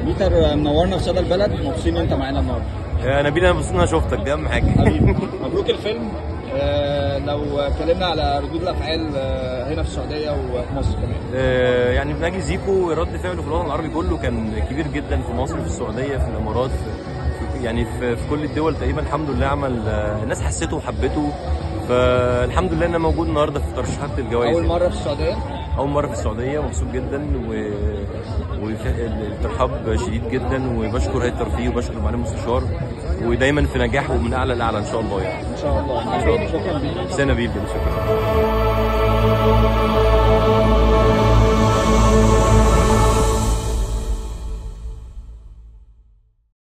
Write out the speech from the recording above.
بيتر منورنا في صدى البلد مبسوطين ان انت معانا النهارده يا نبيل انا مبسوط ان انا شفتك دي اهم حاجه حبيبي مبروك الفيلم آه، لو اتكلمنا على ردود الافعال آه، هنا في السعوديه وفي مصر كمان آه، يعني في ناجي زيكو رد فعله في الوطن العربي كله كان كبير جدا في مصر في السعوديه في الامارات في في- يعني في, في كل الدول تقريبا الحمد لله عمل آه، الناس حسيته وحبته فالحمد لله ان انا موجود النهارده في ترشيحات الجوائز اول مره في السعوديه اول مره في السعوديه مبسوط جدا و والترحاب شديد جدا وبشكر هيئه الترفيه وبشكر معالي المستشار ودايما في نجاح ومن اعلى لاعلى ان شاء الله يعني ان شاء الله شاء الله. شكرا ليك سنه بيل شكرا